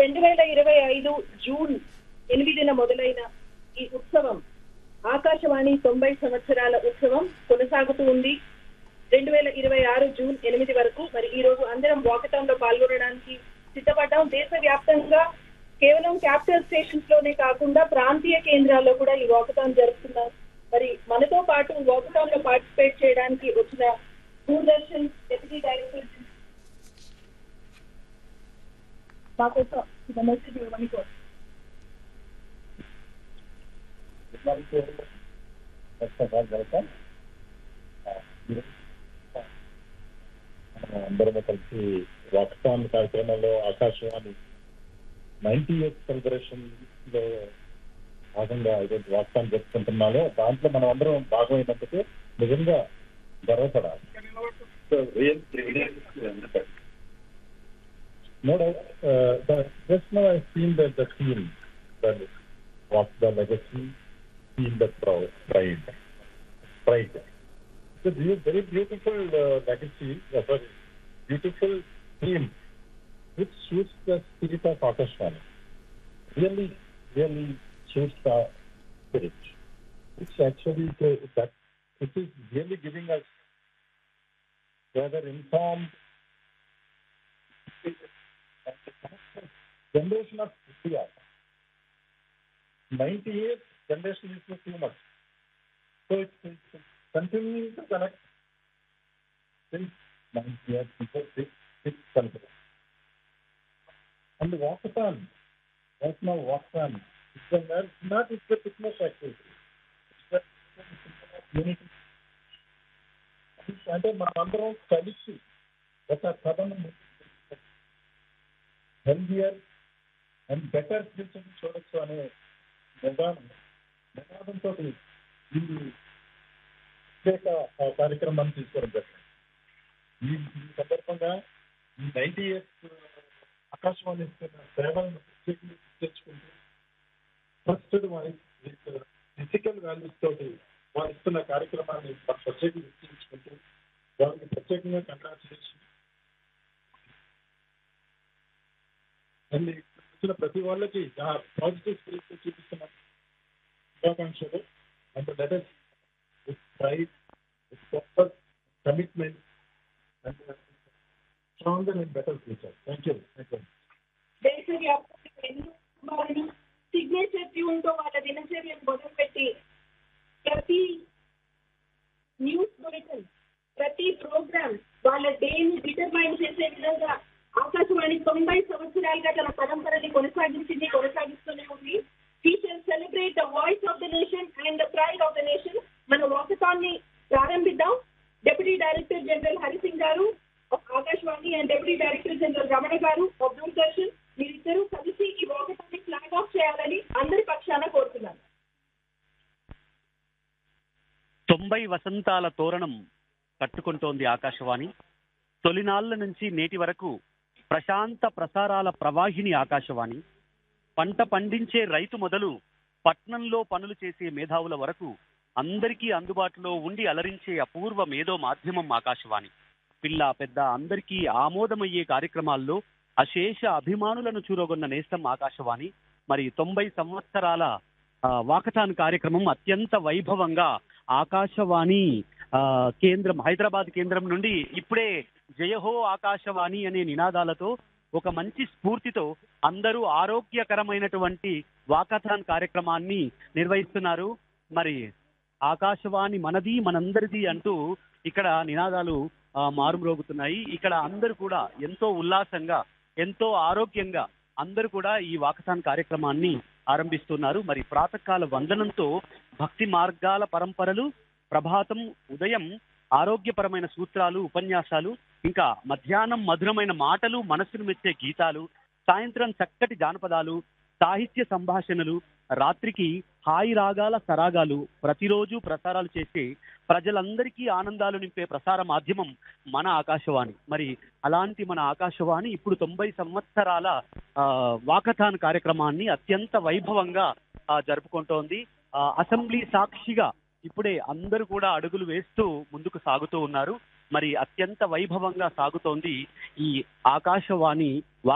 రెండు వేల ఇరవై ఐదు జూన్ ఎనిమిదిన మొదలైన ఈ ఉత్సవం ఆకాశవాణి తొంభై సంవత్సరాల ఉత్సవం కొనసాగుతూ ఉంది రెండు వేల ఇరవై ఆరు జూన్ ఎనిమిది వరకు మరి ఈ రోజు అందరం వాకథాన్ లో పాల్గొనడానికి సిద్ధపడ్డాం దేశవ్యాప్తంగా కేవలం క్యాపిటల్ స్టేషన్స్ లోనే కాకుండా ప్రాంతీయ కేంద్రాల్లో కూడా ఈ వాకథాన్ జరుపుతున్నారు మరి మనతో పాటు వాకథాన్ లో పార్టిసిపేట్ చేయడానికి వచ్చిన దూరదర్శన్ డెప్యూటీ డైరెక్టర్ మాకోసం ఒక మెసేజ్ ఇవ్వమని కోరుతున్నాను. ఫస్ట్ ఆఫ్ ఆల్ వెల్కమ్ అందరం కలిసి వాక్థాన్ కార్యక్రమంలో ఆకాశవాణి నైన్టీ ఇయర్స్ సెలబ్రేషన్ లో భాగంగా ఈరోజు వాక్థాన్ జరుపుకుంటున్నాము దాంట్లో మనం అందరం భాగమైనందుకు నిజంగా గర్వపడాలి No doubt, uh, the, just now I feel that the theme, that what's the legacy, feel the proud, pride, pride. It's a beau- very beautiful uh, legacy, uh, sorry, beautiful theme, which suits the spirit of Akashvani. Really, really suits the spirit. It's actually the, that, it is really giving us rather informed generation of India. 90 years generation is too much. So it's, it's continuing to connect since 90 years before this, this country. And the walkathon, right now walkathon, it's a, not- not it's a fitness activity. It's a symbol of unity. అంటే మనమందరం కలిసి ఒక కథను healthier and better future చూడొచ్చు అనే నిదానం నినాదంతో ఈ ప్రత్యేక ఆ, కార్యక్రమాన్ని తీసుకోవడం జరిగింది ఈ ఈ సందర్భంగా ఈ నైన్టీ ఇయర్స్ ఆకాశవాణి ఇస్తున్న సేవలను ప్రత్యేకంగా తెచ్చుకుంటూ ట్రస్టెడ్ వాయిస్ ఫిజికల్ వాల్యూస్ తోటి వారు ఇస్తున్న కార్యక్రమాన్ని వారు ప్రత్యేకంగా గుర్తించుకుంటూ వారికి ప్రత్యేకంగా కంగ్రాచులేషన్ అండ్ వచ్చిన ప్రతి వాళ్ళకి ఆ పాజిటివ్ స్పిరిట్ చూపిస్తున్న శుభాకాంక్షలు and that is with pride with purpose commitment and stronger and better future thank you thank you దేశవ్యాప్తంగా ఎన్నో కుటుంబాలను సిగ్నేచర్ ట్యూన్ తో వాళ్ళ దినచర్యను మొదలుపెట్టి ప్రతి న్యూస్ బులెటిన్ ప్రతి ప్రోగ్రామ్ వాళ్ళ డేని డిటర్మైన్ చేసే విధంగా ఆకాశవాణి తొంభై సంవత్సరాలుగా తన పరంపరని కొనసాగించింది కొనసాగిస్తూనే ఉంది teacher celebrate the voice of the nation and the pride of the nation మన వాకథాన్ ని ప్రారంభిద్దాం డిప్యూటీ డైరెక్టర్ జనరల్ హరిసింగ్ గారు of Akashvani and deputy director general Ramana గారు ఆఫ్ దూరదర్శన్ మీరిద్దరూ కలిసి ఈ వాకథాన్ని ఫ్లాగ్ ఆఫ్ చేయాలని అందరి పక్షాన కోరుతున్నాను తొంభై వసంతాల తోరణం కట్టుకుంటోంది ఆకాశవాణి తొలినాళ్ల నుంచి నేటి వరకు ప్రశాంత ప్రసారాల ప్రవాహిని ఆకాశవాణి పంట పండించే రైతు మొదలు పట్నంలో పనులు చేసే మేధావుల వరకు అందరికీ అందుబాటులో ఉండి అలరించే అపూర్వ మేధో మాధ్యమం ఆకాశవాణి పిల్ల పెద్ద అందరికీ ఆమోదమయ్యే కార్యక్రమాల్లో అశేష అభిమానులను చూరగొన్న నేస్తం ఆకాశవాణి మరి తొంభై సంవత్సరాల ఆ, వాకథాన్ కార్యక్రమం అత్యంత వైభవంగా ఆకాశవాణి ఆ, కేంద్రం హైదరాబాద్ కేంద్రం నుండి ఇప్పుడే జయహో ఆకాశవాణి అనే నినాదాలతో ఒక మంచి స్ఫూర్తితో అందరూ ఆరోగ్యకరమైనటువంటి వాకథాన్ కార్యక్రమాన్ని నిర్వహిస్తున్నారు మరి ఆకాశవాణి మనది మనందరిది అంటూ ఇక్కడ నినాదాలు ఆ, మారుమ్రోగుతున్నాయి ఇక్కడ అందరూ కూడా ఎంతో ఉల్లాసంగా ఎంతో ఆరోగ్యంగా అందరూ కూడా ఈ వాకథాన్ కార్యక్రమాన్ని ఆరంభిస్తున్నారు మరి ప్రాతకాల వందనంతో భక్తి మార్గాల పరంపరలు ప్రభాతం ఉదయం ఆరోగ్యపరమైన సూత్రాలు ఉపన్యాసాలు ఇంకా మధ్యాహ్నం మధురమైన మాటలు మనసును మెచ్చే గీతాలు సాయంత్రం చక్కటి జానపదాలు సాహిత్య సంభాషణలు రాత్రికి హాయి రాగాల సరాగాలు ప్రతిరోజు ప్రసారాలు చేసే ప్రజలందరికీ ఆనందాలు నింపే ప్రసార మాధ్యమం మన ఆకాశవాణి మరి అలాంటి మన ఆకాశవాణి ఇప్పుడు తొంభై సంవత్సరాల ఆ, వాకథాన్ కార్యక్రమాన్ని అత్యంత వైభవంగా ఆ, జరుపుకుంటోంది ఆ, అసెంబ్లీ సాక్షిగా ఇప్పుడే అందరూ కూడా అడుగులు వేస్తూ ముందుకు సాగుతూ ఉన్నారు మరి అత్యంత వైభవంగా సాగుతోంది ఈ ఆకాశవాణి